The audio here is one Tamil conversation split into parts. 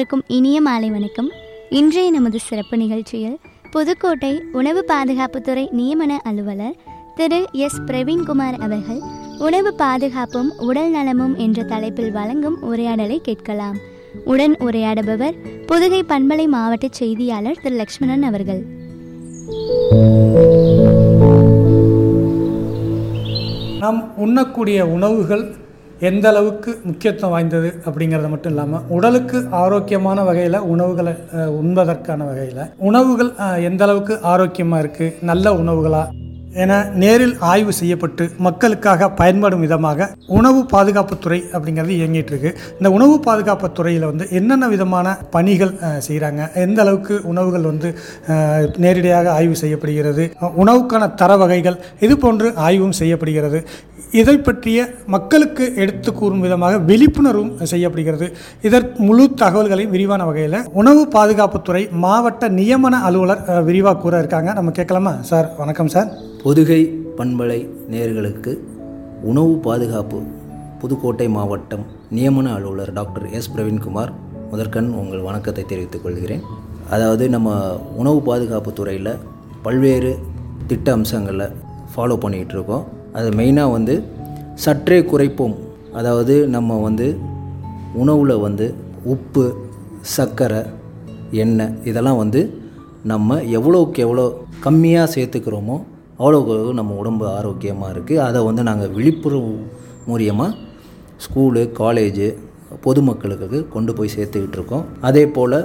அனைவருக்கும் இனிய மாலை வணக்கம் இன்றைய நமது சிறப்பு நிகழ்ச்சியில் புதுக்கோட்டை உணவு பாதுகாப்புத்துறை நியமன அலுவலர் திரு எஸ் பிரவீன்குமார் அவர்கள் உணவு பாதுகாப்பும் உடல் நலமும் என்ற தலைப்பில் வழங்கும் உரையாடலை கேட்கலாம் உடன் உரையாடுபவர் புதுகை பண்பலை மாவட்ட செய்தியாளர் திரு லக்ஷ்மணன் அவர்கள் நாம் உண்ணக்கூடிய உணவுகள் எந்த அளவுக்கு முக்கியத்துவம் வாய்ந்தது அப்படிங்கிறது மட்டும் இல்லாமல் உடலுக்கு ஆரோக்கியமான வகையில் உணவுகளை அஹ், உண்பதற்கான வகையில் உணவுகள் அஹ், எந்த அளவுக்கு ஆரோக்கியமாக இருக்குது நல்ல உணவுகளா என நேரில் ஆய்வு செய்யப்பட்டு மக்களுக்காக பயன்படும் விதமாக உணவு பாதுகாப்புத்துறை அப்படிங்கிறது இயங்கிட்டு இருக்கு இந்த உணவு பாதுகாப்பு துறையில் வந்து என்னென்ன விதமான பணிகள் செய்கிறாங்க எந்த அளவுக்கு உணவுகள் வந்து அஹ், நேரடியாக ஆய்வு செய்யப்படுகிறது அஹ், உணவுக்கான தர வகைகள் இது போன்று ஆய்வும் செய்யப்படுகிறது இதை பற்றிய மக்களுக்கு எடுத்து கூறும் விதமாக விழிப்புணர்வும் செய்யப்படுகிறது இதற்கு முழு தகவல்களையும் விரிவான வகையில் உணவு பாதுகாப்புத்துறை மாவட்ட நியமன அலுவலர் அஹ், விரிவாக கூற இருக்காங்க நம்ம கேட்கலாமா சார் வணக்கம் சார் பொதுகை பண்பலை நேயர்களுக்கு உணவு பாதுகாப்பு புதுக்கோட்டை மாவட்டம் நியமன அலுவலர் டாக்டர் எஸ் பிரவீன்குமார் முதற்கண் உங்கள் வணக்கத்தை தெரிவித்துக் கொள்கிறேன் அதாவது நம்ம உணவு பாதுகாப்பு துறையில் பல்வேறு திட்ட அம்சங்களை ஃபாலோ பண்ணிகிட்டு இருக்கோம் அது மெயினாக வந்து சற்றே குறைப்போம் அதாவது நம்ம வந்து உணவில் வந்து உப்பு சர்க்கரை எண்ணெய் இதெல்லாம் வந்து நம்ம எவ்வளோக்கு எவ்வளோ கம்மியாக சேர்த்துக்கிறோமோ அவ்வளோக்கு அவ்வளோ நம்ம உடம்பு ஆரோக்கியமாக இருக்குது அதை வந்து நாங்கள் விழிப்புணர்வு மூலியமாக ஸ்கூலு காலேஜு பொதுமக்களுக்கு கொண்டு போய் சேர்த்துக்கிட்டு இருக்கோம் அதே போல்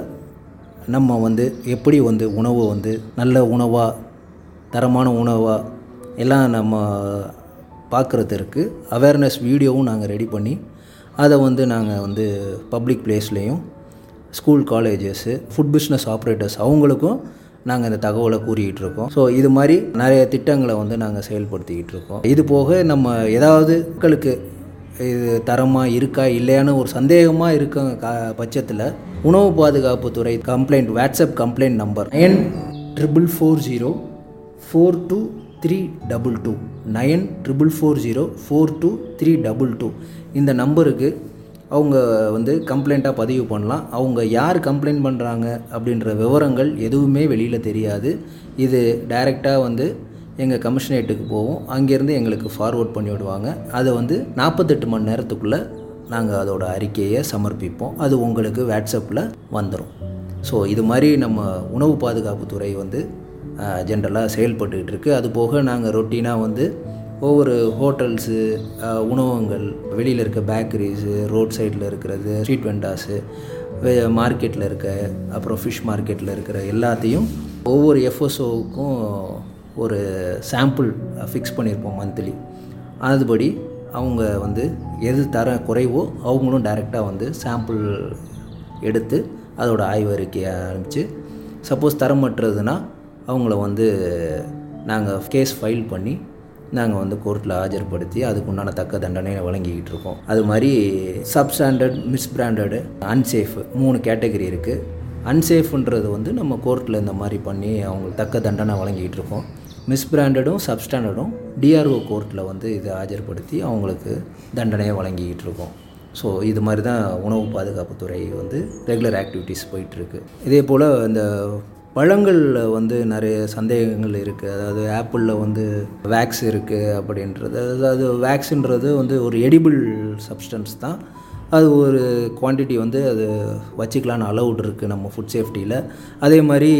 நம்ம வந்து எப்படி வந்து உணவு வந்து நல்ல உணவாக தரமான உணவாக எல்லாம் நம்ம பார்க்குறதுக்கு அவேர்னஸ் வீடியோவும் நாங்கள் ரெடி பண்ணி அதை வந்து நாங்கள் வந்து பப்ளிக் பிளேஸ்லேயும் school colleges food business operators அவங்களுக்கும் நாங்கள் இந்த தகவலை கூறிக்கிட்டு இருக்கோம் ஸோ இது மாதிரி நிறைய திட்டங்களை வந்து நாங்கள் செயல்படுத்திக்கிட்டு இருக்கோம் இது போக நம்ம ஏதாவது மக்களுக்கு இது தரமாக இருக்கா இல்லையான்னு ஒரு சந்தேகமாக இருக்க கா பட்சத்தில் உணவு பாதுகாப்புத்துறை complaint WhatsApp complaint number nine triple four zero four two three double two nine triple four zero four two three double two இந்த நம்பருக்கு அவங்க வந்து கம்ப்ளைண்ட்டாக பதிவு பண்ணலாம் அவங்க யார் கம்ப்ளைண்ட் பண்ணுறாங்க அப்படின்ற விவரங்கள் எதுவுமே வெளியில் தெரியாது இது டைரெக்டாக வந்து எங்கள் கமிஷனரேட்டுக்கு போவோம் அங்கேருந்து எங்களுக்கு ஃபார்வர்ட் பண்ணி விடுவாங்க அதை வந்து நாற்பத்தெட்டு மணி நேரத்துக்குள்ளே நாங்கள் அதோட அறிக்கையை சமர்ப்பிப்போம் அது உங்களுக்கு வாட்ஸ்அப்பில் வந்துடும் ஸோ இது மாதிரி நம்ம உணவு பாதுகாப்புத்துறை வந்து ஜென்ரலாக செயல்பட்டுக்கிட்டு இருக்குது அது போக நாங்கள் ரொட்டீனாக வந்து ஒவ்வொரு ஹோட்டல்ஸு உணவகங்கள் வெளியில் இருக்க பேக்கரிஸு ரோட் சைடில் இருக்கிறது ஸ்ட்ரீட் வெண்டாஸு மார்க்கெட்டில் இருக்க அப்புறம் ஃபிஷ் மார்க்கெட்டில் இருக்கிற எல்லாத்தையும் ஒவ்வொரு எஃப்எஸ்ஓவுக்கும் ஒரு சாம்பிள் ஃபிக்ஸ் பண்ணியிருப்போம் மந்த்லி அதுபடி அவங்க வந்து எது தர குறைவோ அவங்களும் டைரெக்டாக வந்து சாம்பிள் எடுத்து அதோட ஆய்வறிக்கையை ஆரம்பித்து சப்போஸ் தரமற்றதுன்னா அவங்கள வந்து நாங்கள் கேஸ் ஃபைல் பண்ணி நாங்கள் வந்து கோர்ட்டில் ஆஜர்படுத்தி அதுக்கு உண்டான தக்க தண்டனையை வழங்கிக்கிட்டு இருக்கோம் அது மாதிரி சப்ஸ்டாண்டர்ட் மிஸ்பிராண்டடு அன்சேஃப் மூணு கேட்டகரி இருக்குது அன்சேஃப்ன்றது வந்து நம்ம கோர்ட்டில் இந்த மாதிரி பண்ணி அவங்களுக்கு தக்க தண்டனை வழங்கிக்கிட்டு இருக்கோம் மிஸ்பிராண்டடும் சப்ஸ்டாண்டர்டும் டிஆர்ஓ கோர்ட்டில் வந்து இதை ஆஜர்படுத்தி அவங்களுக்கு தண்டனையை வழங்கிக்கிட்டு இருக்கோம் ஸோ இது மாதிரி தான் உணவு பாதுகாப்புத்துறை வந்து ரெகுலர் ஆக்டிவிட்டீஸ் போயிட்டுருக்கு இதே போல் இந்த பழங்களில் வந்து நிறைய சந்தேகங்கள் இருக்குது அதாவது ஆப்பிளில் வந்து வேக்ஸ் இருக்குது அப்படின்றது அதாவது வேக்ஸுன்றது வந்து ஒரு எடிபிள் சப்ஸ்டன்ஸ் தான் அது ஒரு குவான்டிட்டி வந்து அது வச்சுக்கலான்னு அலவுட் இருக்குது நம்ம ஃபுட் சேஃப்டியில் அதே மாதிரி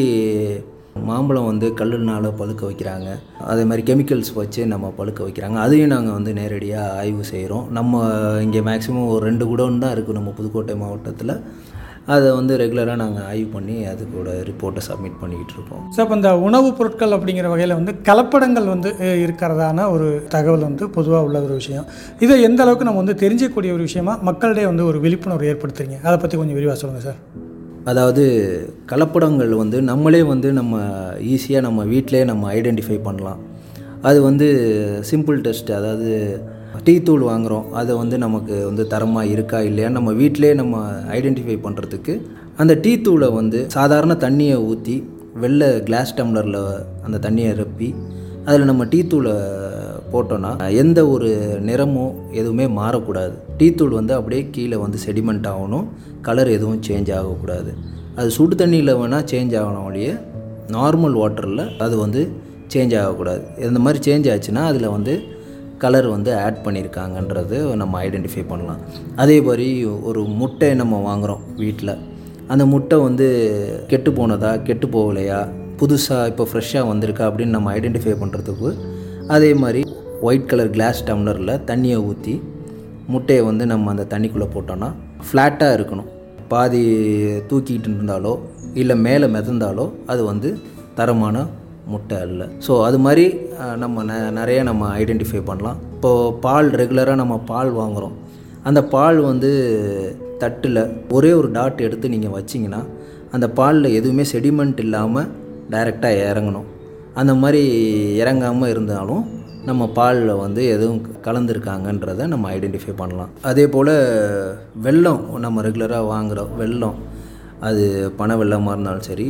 மாம்பழம் வந்து கல்லுனால் பழுக்க வைக்கிறாங்க அதே மாதிரி கெமிக்கல்ஸ் வச்சு நம்ம பழுக்க வைக்கிறாங்க அதையும் நாங்கள் வந்து நேரடியாக ஆய்வு செய்கிறோம் நம்ம இங்கே மேக்ஸிமம் ஒரு ரெண்டு குடோன் தான் இருக்குது நம்ம புதுக்கோட்டை மாவட்டத்தில் அதை வந்து ரெகுலராக நாங்கள் ஆய்வு பண்ணி அதுக்கூட ரிப்போர்ட்டை சப்மிட் பண்ணிக்கிட்டு இருக்கோம் சார் இப்போ இந்த உணவுப் பொருட்கள் அப்படிங்கிற வகையில் வந்து கலப்படங்கள் வந்து அஹ், இருக்கிறதான ஒரு தகவல் வந்து பொதுவாக உள்ள ஒரு விஷயம் இதை எந்த அளவுக்கு நம்ம வந்து தெரிஞ்சக்கூடிய ஒரு விஷயமா மக்களிடையே வந்து ஒரு விழிப்புணர்வு ஏற்படுத்துறீங்க அதை பற்றி கொஞ்சம் விரிவாக சொல்லுங்கள் சார் அதாவது கலப்படங்கள் வந்து நம்மளே வந்து நம்ம ஈஸியாக நம்ம வீட்டிலே நம்ம ஐடென்டிஃபை பண்ணலாம் அது வந்து சிம்பிள் டெஸ்ட் அதாவது டீ தூள் வாங்குகிறோம் அதை வந்து நமக்கு வந்து தரமாக இருக்கா இல்லையா நம்ம வீட்டிலே நம்ம ஐடென்டிஃபை பண்ணுறதுக்கு அந்த டீ தூளை வந்து சாதாரண தண்ணியை ஊற்றி வெள்ளை கிளாஸ் டம்ளரில் அந்த தண்ணியை ரப்பி அதில் நம்ம டீ தூளை போட்டோன்னா எந்த ஒரு நிறமும் எதுவுமே மாறக்கூடாது டீ தூள் வந்து அப்படியே கீழே வந்து செடிமெண்ட் ஆகணும் கலர் எதுவும் சேஞ்ச் ஆகக்கூடாது அது சுடு தண்ணியில் வேணால் சேஞ்ச் ஆகணும் ஒழிய நார்மல் வாட்டரில் அது வந்து சேஞ்ச் ஆகக்கூடாது இந்த மாதிரி சேஞ்ச் ஆச்சுன்னா அதில் வந்து கலர் வந்து ஆட் பண்ணியிருக்காங்கன்றது நம்ம ஐடென்டிஃபை பண்ணலாம் அதே மாதிரி ஒரு முட்டை நம்ம வாங்குகிறோம் வீட்டில் அந்த முட்டை வந்து கெட்டு போனதா கெட்டு போகலையா புதுசாக இப்போ ஃப்ரெஷ்ஷாக வந்திருக்கா அப்படின்னு நம்ம ஐடென்டிஃபை பண்ணுறதுக்கு அதே மாதிரி ஒயிட் கலர் கிளாஸ் டம்ளரில் தண்ணியை ஊற்றி முட்டையை வந்து நம்ம அந்த தண்ணிக்குள்ளே போட்டோன்னா ஃப்ளாட்டாக இருக்கணும் பாதி தூக்கிட்டு இருந்தாலோ இல்லை மேலே மிதந்தாலோ அது வந்து தரமான முட்டை அல்ல ஸோ அது மாதிரி அஹ், நம்ம ந நிறைய நம்ம ஐடென்டிஃபை பண்ணலாம் இப்போது பால் ரெகுலராக நம்ம பால் வாங்குகிறோம் அந்த பால் வந்து தட்டில் ஒரே ஒரு டாட் எடுத்து நீங்கள் வச்சிங்கன்னா அந்த பாலில் எதுவுமே செடிமெண்ட் இல்லாமல் டைரெக்டாக இறங்கணும் அந்த மாதிரி இறங்காமல் இருந்தாலும் நம்ம பாலில் வந்து எதுவும் கலந்துருக்காங்கன்றதை நம்ம ஐடென்டிஃபை பண்ணலாம் அதே போல் வெல்லம் நம்ம ரெகுலராக வாங்குகிறோம் வெல்லம் அது பனை வெள்ளமாக இருந்தாலும் சரி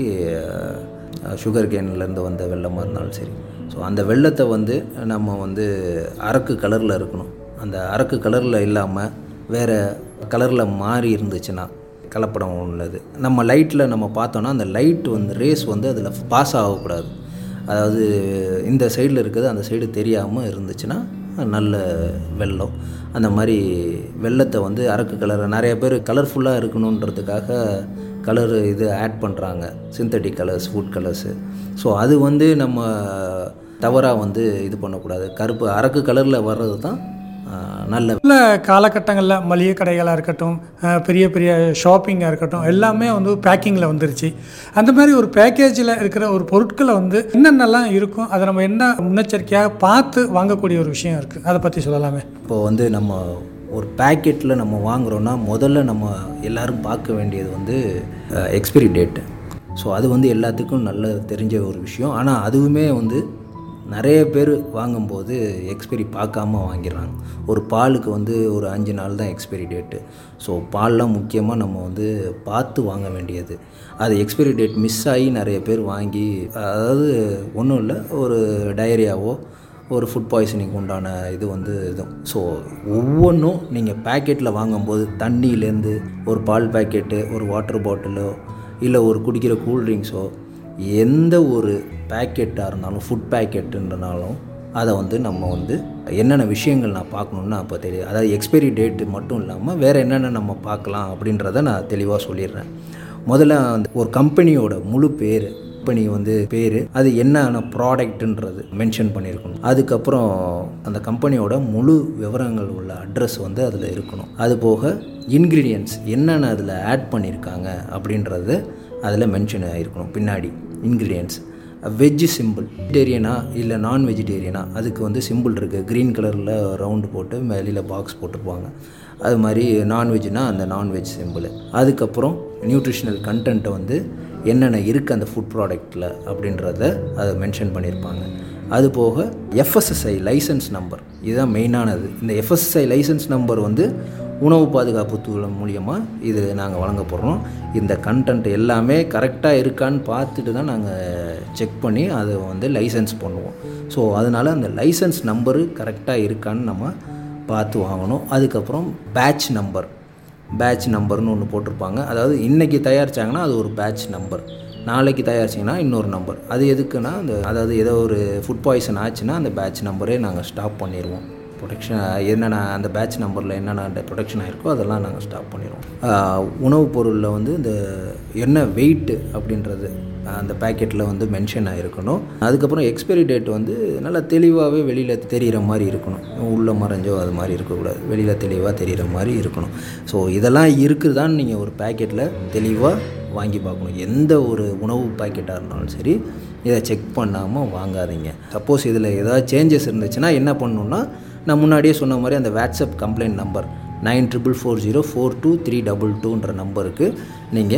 சுகர் கேன்லேருந்து வந்த வெள்ளமாக இருந்தாலும் சரி ஸோ அந்த வெள்ளத்தை வந்து நம்ம வந்து அரக்கு கலரில் இருக்கணும் அந்த அரக்கு கலரில் இல்லாமல் வேறு கலரில் மாறி இருந்துச்சுன்னா கலப்படம் உள்ளது நம்ம லைட்டில் நம்ம பார்த்தோன்னா அந்த லைட் வந்து ரேஸ் வந்து அதில் பாஸ் ஆகக்கூடாது அதாவது இந்த சைடில் இருக்கிறது அந்த சைடு தெரியாமல் இருந்துச்சுன்னா நல்ல வெள்ளம் அந்த மாதிரி வெள்ளத்தை வந்து அரக்கு கலர் நிறைய பேர் கலர்ஃபுல்லாக இருக்கணுன்றதுக்காக கலர் இது ஆட் பண்ணுறாங்க synthetic colours food colours so அது வந்து நம்ம தவறாக வந்து இது பண்ணக்கூடாது கருப்பு அரக்கு கலரில் வர்றது தான் ஆஹ், நல்ல உள்ள காலகட்டங்களில் மளிகை கடைகளாக இருக்கட்டும் அஹ், பெரிய பெரிய ஷாப்பிங்காக இருக்கட்டும் எல்லாமே வந்து பேக்கிங்கில் வந்துருச்சு அந்த மாதிரி ஒரு பேக்கேஜில் இருக்கிற ஒரு பொருட்களை வந்து என்னென்னலாம் இருக்கும் அதை நம்ம என்ன முன்னெச்சரிக்கையாக பார்த்து வாங்கக்கூடிய ஒரு விஷயம் இருக்குது அதை பற்றி சொல்லலாமே இப்போ வந்து நம்ம ஒரு பேக்கெட்டில் நம்ம வாங்குறோன்னா முதல்ல நம்ம எல்லாரும் பார்க்க வேண்டியது வந்து எக்ஸ்பிரி டேட்டு ஸோ அது வந்து எல்லாத்துக்கும் நல்ல தெரிஞ்ச ஒரு விஷயம் ஆனால் அதுவுமே வந்து நிறைய பேர் வாங்கும்போது எக்ஸ்பைரி பார்க்காம வாங்கிடுறாங்க ஒரு பாலுக்கு வந்து ஒரு அஞ்சு நாள் தான் எக்ஸ்பைரி டேட்டு ஸோ பால்லாம் முக்கியமாக நம்ம வந்து பார்த்து வாங்க வேண்டியது அது எக்ஸ்பைரி டேட் மிஸ் ஆகி நிறைய பேர் வாங்கி அதாவது ஒன்றும் இல்லை ஒரு டயரியாவோ ஒரு ஃபுட் பாய்சனிங் உண்டான இது வந்து இதுவும் ஸோ ஒவ்வொன்றும் நீங்கள் பேக்கெட்டில் வாங்கும்போது தண்ணியிலேருந்து ஒரு பால் பேக்கெட்டு ஒரு வாட்டர் பாட்டிலோ இல்லை ஒரு குடிக்கிற கூல்ட்ரிங்க்ஸோ எந்த ஒரு பேக்கெட்டாக இருந்தாலும் ஃபுட் பேக்கெட்டுன்றனாலும் அதை வந்து நம்ம வந்து என்னென்ன விஷயங்கள் நான் பார்க்கணுன்னு அப்போ தெரியும் அதாவது எக்ஸ்பைரி டேட்டு மட்டும் இல்லாமல் வேறு என்னென்ன நம்ம பார்க்கலாம் அப்படின்றத நான் தெளிவாக சொல்லிடுறேன் முதல்ல அந்த ஒரு கம்பெனியோட முழு பேர் கம்பெனி வந்து பேர் அது என்னென்ன ப்ராடக்ட்டுன்றது மென்ஷன் பண்ணியிருக்கணும் அதுக்கப்புறம் அந்த கம்பெனியோட முழு விவரங்கள் உள்ள அட்ரஸ் வந்து அதில் இருக்கணும் அது போக இன்க்ரீடியன்ட்ஸ் என்னென்ன அதில் ஆட் பண்ணியிருக்காங்க அப்படின்றது அதில் மென்ஷன் ஆகிருக்கணும் பின்னாடி இன்க்ரீடியன்ட்ஸ் வெஜ்ஜு சிம்பிள் வெஜிடேரியனா இல்லை நான் வெஜிடேரியனா அதுக்கு வந்து சிம்பிள் இருக்குது க்ரீன் கலரில் ரவுண்டு போட்டு வெளியில் பாக்ஸ் போட்டிருப்பாங்க அது மாதிரி நான்வெஜ்னா அந்த நான்வெஜ் சிம்பிள் அதுக்கப்புறம் நியூட்ரிஷனல் கண்டென்ட்டை வந்து என்னென்ன இருக்குது அந்த ஃபுட் ப்ராடக்ட்டில் அப்படின்றத அதை மென்ஷன் பண்ணியிருப்பாங்க அது போக எஃப்எஸ்எஸ்ஐ லைசன்ஸ் நம்பர் இதுதான் மெயினானது இந்த எஃப்எஸ்எஸ்ஐ லைசன்ஸ் நம்பர் வந்து உணவு பாதுகாப்பு தூளம் மூலியமாக இது நாங்கள் வழங்க போகிறோம் இந்த கண்டென்ட் எல்லாமே கரெக்டாக இருக்கான்னு பார்த்துட்டு தான் நாங்கள் செக் பண்ணி அதை வந்து லைசன்ஸ் பண்ணுவோம் ஸோ அதனால் அந்த லைசன்ஸ் நம்பரு கரெக்டாக இருக்கான்னு நம்ம பார்த்து வாங்கணும் அதுக்கப்புறம் பேட்ச் நம்பர் பேட்ச் நம்பர்னு ஒன்று போட்டிருப்பாங்க அதாவது இன்றைக்கி தயாரிச்சாங்கன்னா அது ஒரு பேட்ச் நம்பர் நாளைக்கு தயாரிச்சிங்கன்னா இன்னொரு நம்பர் அது எதுக்குன்னா அந்த அதாவது ஏதோ ஒரு ஃபுட் பாய்சன் ஆச்சுன்னா அந்த பேட்ச் நம்பரே நாங்கள் ஸ்டாப் பண்ணிடுவோம் ப்ரொடெக்ஷன் என்னென்ன அந்த பேட்ச் நம்பரில் என்னென்ன ப்ரொடெக்ஷன் ஆயிருக்கோ அதெல்லாம் நாங்கள் ஸ்டாப் பண்ணிடுவோம் ஆஹ் உணவுப் பொருளில் வந்து இந்த என்ன வெயிட்டு அப்படின்றது அந்த பேக்கெட்டில் வந்து மென்ஷன் ஆகிருக்கணும் அதுக்கப்புறம் எக்ஸ்பைரி டேட் வந்து நல்லா தெளிவாகவே வெளியில் தெரிகிற மாதிரி இருக்கணும் உள்ளே மறைஞ்சோ அது மாதிரி இருக்கக்கூடாது வெளியில் தெளிவாக தெரிகிற மாதிரி இருக்கணும் ஸோ இதெல்லாம் இருக்குதான்னு நீங்கள் ஒரு பேக்கெட்டில் தெளிவாக வாங்கி பார்க்கணும் எந்த ஒரு உணவு பாக்கெட்டாக இருந்தாலும் சரி இதை செக் பண்ணாமல் வாங்காதீங்க சப்போஸ் இதில் ஏதாவது சேஞ்சஸ் இருந்துச்சுன்னா என்ன பண்ணணுன்னா நான் முன்னாடியே சொன்ன மாதிரி அந்த WhatsApp complaint number nine triple four zero four two three double டூன்ற நம்பருக்கு நீங்கள்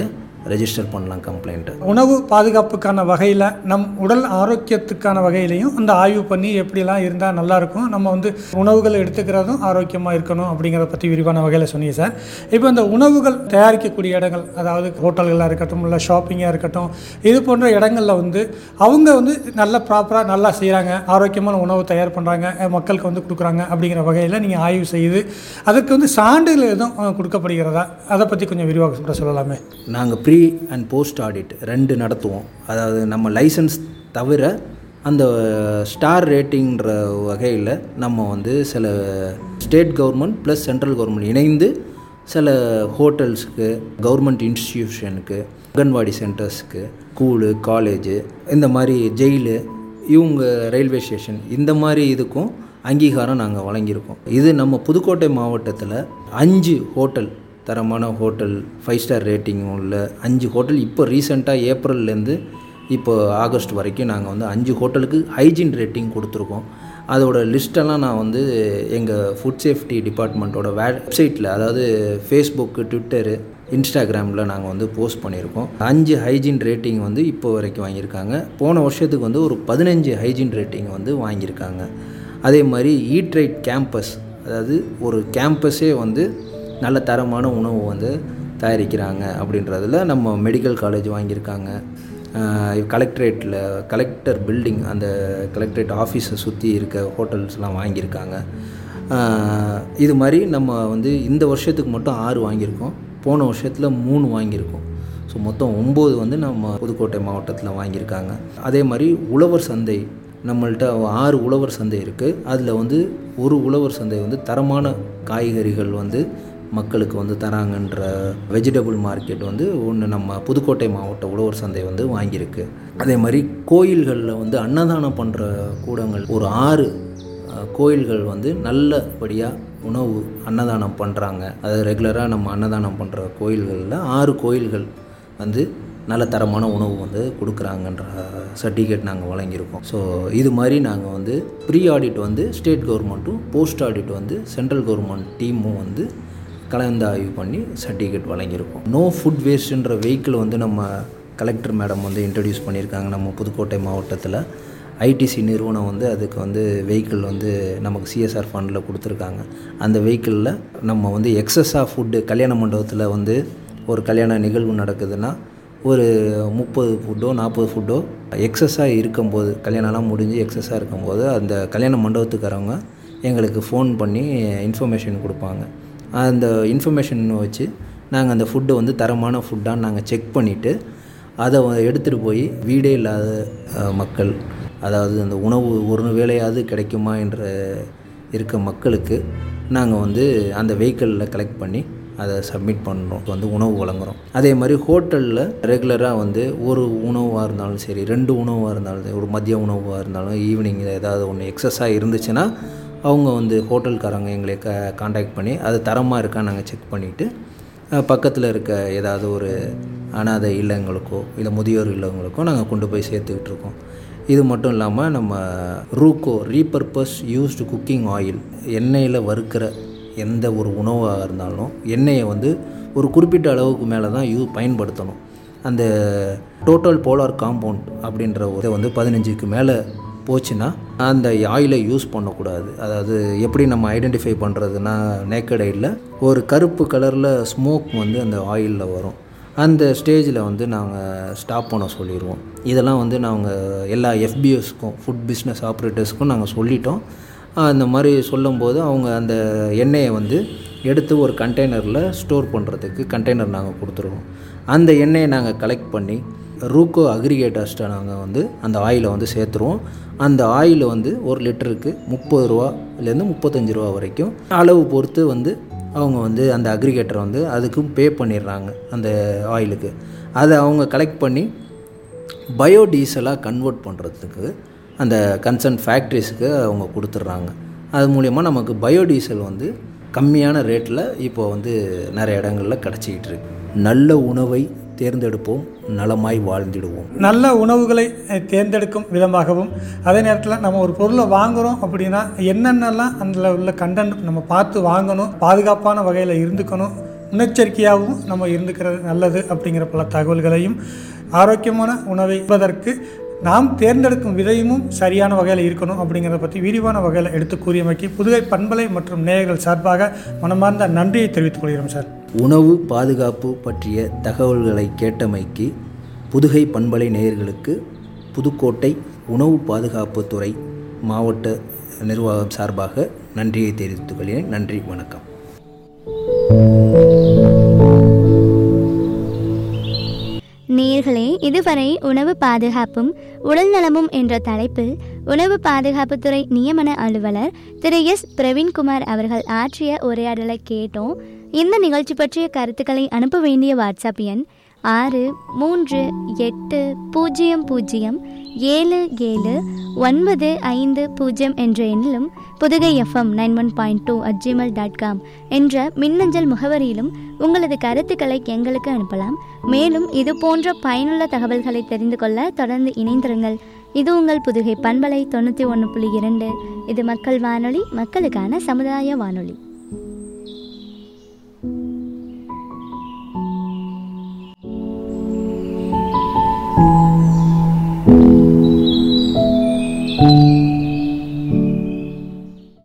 ரெஜிஸ்டர் பண்ணலாம் கம்ப்ளைண்ட்டை உணவு பாதுகாப்புக்கான வகையில் நம் உடல் ஆரோக்கியத்துக்கான வகையிலையும் அந்த ஆய்வு பண்ணி எப்படிலாம் இருந்தால் நல்லாயிருக்கும் நம்ம வந்து உணவுகள் எடுத்துக்கிறதும் ஆரோக்கியமாக இருக்கணும் அப்படிங்கிறத பற்றி விரிவான வகையில் சொன்னீங்க சார் இப்போ இந்த உணவுகள் தயாரிக்கக்கூடிய இடங்கள் அதாவது ஹோட்டல்களாக இருக்கட்டும் இல்லை ஷாப்பிங்காக இருக்கட்டும் இது போன்ற இடங்களில் வந்து அவங்க வந்து நல்லா ப்ராப்பராக நல்லா செய்கிறாங்க ஆரோக்கியமான உணவு தயார் பண்ணுறாங்க மக்களுக்கு வந்து கொடுக்குறாங்க அப்படிங்கிற வகையில் நீங்கள் ஆய்வு செய்து அதற்கு வந்து சான்றிதழ் எதுவும் அஹ், கொடுக்கப்படுகிறதா அதை பற்றி கொஞ்சம் விரிவாக கூட சொல்லலாமே நாங்கள் ப்ரீ அண்ட் போஸ்ட் ஆடிட் ரெண்டு நடத்துவோம் அதாவது நம்ம லைசன்ஸ் தவிர அந்த ஸ்டார் ரேட்டிங்கிற வகையில் நம்ம வந்து சில state government plus central government இணைந்து சில ஹோட்டல்ஸுக்கு கவர்மெண்ட் இன்ஸ்டிடியூஷனுக்கு அங்கன்வாடி சென்டர்ஸ்க்கு ஸ்கூலு காலேஜு இந்த மாதிரி ஜெயிலு இவங்க ரயில்வே ஸ்டேஷன் இந்த மாதிரி இதுக்கும் அங்கீகாரம் நாங்கள் வழங்கியிருக்கோம் இது நம்ம புதுக்கோட்டை மாவட்டத்தில் அஞ்சு ஹோட்டல் தரமான ஹோட்டல் ஃபைவ் ஸ்டார் ரேட்டிங் உள்ள அஞ்சு ஹோட்டல் இப்போ ரீசெண்டாக ஏப்ரல்லேருந்து இப்போ ஆகஸ்ட் வரைக்கும் நாங்கள் வந்து அஞ்சு ஹோட்டலுக்கு ஹைஜீன் ரேட்டிங் கொடுத்துருக்கோம் அதோட லிஸ்ட்டெல்லாம் நான் வந்து எங்கள் ஃபுட் சேஃப்டி டிபார்ட்மெண்ட்டோட வெப்சைட்டில் அதாவது ஃபேஸ்புக்கு ட்விட்டரு இன்ஸ்டாகிராமில் நாங்கள் வந்து போஸ்ட் பண்ணியிருக்கோம் அஞ்சு ஹைஜீன் ரேட்டிங் வந்து இப்போ வரைக்கும் வாங்கியிருக்காங்க போன வருஷத்துக்கு வந்து ஒரு பதினஞ்சு ஹைஜீன் ரேட்டிங் வந்து வாங்கியிருக்காங்க அதே மாதிரி ஈட் ரைட் கேம்பஸ் அதாவது ஒரு கேம்பஸே வந்து நல்ல தரமான உணவு வந்து தயாரிக்கிறாங்க அப்படின்றதுல நம்ம மெடிக்கல் காலேஜ் வாங்கியிருக்காங்க கலெக்டரேட்டில் கலெக்டர் பில்டிங் அந்த கலெக்டரேட் ஆஃபீஸை சுற்றி இருக்க ஹோட்டல்ஸ்லாம் வாங்கியிருக்காங்க ஆஹ் இது மாதிரி நம்ம வந்து இந்த வருஷத்துக்கு மட்டும் ஆறு வாங்கியிருக்கோம் போன வருஷத்தில் மூணு வாங்கியிருக்கோம் ஸோ மொத்தம் ஒம்பது வந்து நம்ம புதுக்கோட்டை மாவட்டத்தில் வாங்கியிருக்காங்க அதே மாதிரி உழவர் சந்தை நம்மள்ட்ட ஆறு உழவர் சந்தை இருக்குது அதில் வந்து ஒரு உழவர் சந்தை வந்து தரமான காய்கறிகள் வந்து மக்களுக்கு வந்து தராங்கன்ற வெஜிடபிள் மார்க்கெட் வந்து ஒன்று நம்ம புதுக்கோட்டை மாவட்ட உழவர் சந்தை வந்து வாங்கியிருக்கு அதே மாதிரி கோயில்களில் வந்து அன்னதானம் பண்ணுற கூடங்கள் ஒரு ஆறு அஹ், கோயில்கள் வந்து நல்லபடியாக உணவு அன்னதானம் பண்ணுறாங்க அது ரெகுலராக நம்ம அன்னதானம் பண்ணுற கோயில்களில் ஆறு கோயில்கள் வந்து நல்ல தரமான உணவு வந்து கொடுக்குறாங்கன்ற சர்டிஃபிகேட் நாங்கள் வழங்கியிருக்கோம் ஸோ இது மாதிரி நாங்கள் வந்து ப்ரீ ஆடிட் வந்து ஸ்டேட் கவர்மெண்ட்டும் போஸ்ட் ஆடிட் வந்து சென்ட்ரல் கவர்மெண்ட் டீமும் வந்து கலந்து ஆய்வு பண்ணி சர்டிஃபிகேட் வழங்கியிருக்கோம் நோ ஃபுட் வேஸ்ட்டுன்ற வெஹிக்கிள் வந்து நம்ம கலெக்டர் மேடம் வந்து இன்ட்ரடியூஸ் பண்ணியிருக்காங்க நம்ம புதுக்கோட்டை மாவட்டத்தில் ஐடிசி நிறுவனம் வந்து அதுக்கு வந்து வெஹிக்கிள் வந்து நமக்கு சிஎஸ்ஆர் ஃபண்டில் கொடுத்துருக்காங்க அந்த வெஹிக்கிளில் நம்ம வந்து எக்ஸஸாக ஃபுட்டு கல்யாண மண்டபத்தில் வந்து ஒரு கல்யாண நிகழ்வு நடக்குதுன்னா ஒரு முப்பது ஃபுட்டோ நாற்பது ஃபுட்டோ எக்ஸஸாக இருக்கும்போது கல்யாணம்லாம் முடிஞ்சு எக்ஸஸாக இருக்கும்போது அந்த கல்யாண மண்டபத்துக்காரவங்க எங்களுக்கு ஃபோன் பண்ணி இன்ஃபர்மேஷன் கொடுப்பாங்க அந்த இன்ஃபர்மேஷன் வச்சு நாங்கள் அந்த ஃபுட்டை வந்து தரமான ஃபுட்டான்னு நாங்கள் செக் பண்ணிவிட்டு அதை எடுத்துகிட்டு போய் வீடே இல்லாத அஹ், மக்கள் அதாவது அந்த உணவு ஒரு வேளையாவது கிடைக்குமா என்ற இருக்க மக்களுக்கு நாங்கள் வந்து அந்த வெஹிக்கிளில் கலெக்ட் பண்ணி அதை சப்மிட் பண்ணுறோம் வந்து உணவு வழங்குறோம் அதே மாதிரி ஹோட்டலில் ரெகுலராக வந்து ஒரு உணவாக இருந்தாலும் சரி ரெண்டு உணவாக இருந்தாலும் சரி, ஒரு மதிய உணவாக இருந்தாலும் ஈவினிங் ஏதாவது ஒன்று எக்ஸஸாக இருந்துச்சுன்னா அவங்க வந்து ஹோட்டல்காரங்க எங்களை க காண்டாக்ட் பண்ணி அது தரமாக இருக்கா நாங்கள் செக் பண்ணிவிட்டு பக்கத்தில் இருக்க ஏதாவது ஒரு அனாதை இல்லங்களுக்கோ இல்லை முதியோர் இல்லங்களுக்கோ நாங்கள் கொண்டு போய் சேர்த்துக்கிட்டு இருக்கோம் இது மட்டும் இல்லாமல் நம்ம RUCO repurpose used cooking oil எண்ணெயில் வறுக்கிற எந்த ஒரு உணவாக இருந்தாலும் எண்ணெயை வந்து ஒரு குறிப்பிட்ட அளவுக்கு மேலே தான் யூ பயன்படுத்தணும் அந்த டோட்டல் போலார் காம்பவுண்ட் அப்படின்ற ஒரு இதை வந்து பதினஞ்சுக்கு மேலே போச்சுன்னா அந்த ஆயிலை யூஸ் பண்ணக்கூடாது அதாவது எப்படி நம்ம ஐடென்டிஃபை பண்ணுறதுனா நேக்கட் ஆயிலில் ஒரு கருப்பு கலரில் ஸ்மோக் வந்து அந்த ஆயிலில் வரும் அந்த ஸ்டேஜில் வந்து நாங்கள் ஸ்டாப் பண்ண சொல்லிடுவோம் இதெல்லாம் வந்து நாங்கள் எல்லா எஃபிஎஸ்க்கும் ஃபுட் பிஸ்னஸ் ஆப்ரேட்டர்ஸ்க்கும் நாங்கள் சொல்லிட்டோம் அந்த மாதிரி சொல்லும்போது அவங்க அந்த எண்ணெயை வந்து எடுத்து ஒரு கண்டெய்னரில் ஸ்டோர் பண்ணுறதுக்கு கண்டெய்னர் நாங்கள் கொடுத்துருவோம் அந்த எண்ணெயை நாங்கள் கலெக்ட் பண்ணி ரூக்கோ அக்ரிகேட்டர்ஸ்ட்டை நாங்கள் வந்து அந்த ஆயிலை வந்து சேர்த்துருவோம் அந்த ஆயில் வந்து ஒரு லிட்டருக்கு முப்பது ரூபாலேருந்து முப்பத்தஞ்சு ரூபா வரைக்கும் அளவு பொறுத்து வந்து அவங்க வந்து அந்த அக்ரிகேட்டர் வந்து அதுக்கும் பே பண்ணிடுறாங்க அந்த ஆயிலுக்கு அதை அவங்க கலெக்ட் பண்ணி பயோடீசலாக கன்வெர்ட் பண்ணுறதுக்கு அந்த கன்சர்ன் ஃபேக்ட்ரிஸுக்கு அவங்க கொடுத்துட்றாங்க அது மூலயமா நமக்கு பயோடீசல் வந்து கம்மியான ரேட்டில் இப்போ வந்து நிறைய இடங்களில் கிடச்சிக்கிட்டு இருக்கு நல்ல உணவை தேர்ந்தெடுப்போம் நலமாய் வாழ்ந்திடுவோம் நல்ல உணவுகளை அஹ், தேர்ந்தெடுக்கும் விதமாகவும் அதே நேரத்தில் நம்ம ஒரு பொருளை வாங்குகிறோம் அப்படின்னா என்னென்னலாம் அதில் உள்ள கண்டென்ட் நம்ம பார்த்து வாங்கணும் பாதுகாப்பான வகையில் இருந்துக்கணும் முன்னெச்சரிக்கையாகவும் நம்ம இருந்துக்கிறது நல்லது அப்படிங்கிற பல தகவல்களையும் ஆரோக்கியமான உணவை உண்பதற்கு நாம் தேர்ந்தெடுக்கும் விதையும் சரியான வகையில் இருக்கணும் அப்படிங்கிறத பற்றி விரிவான வகையில் எடுத்து கூறியமைக்கு புதுகை பண்பலை மற்றும் நேயர்கள் சார்பாக மனமார்ந்த நன்றியை தெரிவித்துக் கொள்கிறோம் சார் உணவு பாதுகாப்பு பற்றிய தகவல்களை கேட்டமைக்கு புதுகை பண்பலை நேயர்களுக்கு புதுக்கோட்டை உணவு பாதுகாப்புத்துறை மாவட்ட நிர்வாகம் சார்பாக நன்றியை தெரிவித்துக் கொள்கிறேன் நன்றி வணக்கம் நேர்களே இதுவரை உணவு பாதுகாப்பும் உடல் நலமும் என்ற தலைப்பில் உணவு பாதுகாப்புத்துறை நியமன அலுவலர் திரு எஸ் பிரவீன்குமார் அவர்கள் ஆற்றிய உரையாடலை கேட்டோம் இந்த நிகழ்ச்சி பற்றிய கருத்துக்களை அனுப்ப வேண்டிய வாட்ஸ்அப் எண் ஆறு மூன்று எட்டு பூஜ்ஜியம் பூஜ்ஜியம் ஏழு ஏழு ஒன்பது ஐந்து பூஜ்ஜியம் என்ற எண்ணிலும் Pudugai FM nine one point two at Gmail dot com என்ற மின்னஞ்சல் முகவரியிலும் உங்களது கருத்துக்களை எங்களுக்கு அனுப்பலாம் மேலும் இது போன்ற பயனுள்ள தகவல்களை தெரிந்து கொள்ள தொடர்ந்து இணைந்திருங்கள் இது உங்கள் புதுகை பண்பலை தொண்ணூற்றி ஒன்று புள்ளி இரண்டு இது மக்கள் வானொலி மக்களுக்கான சமுதாய வானொலி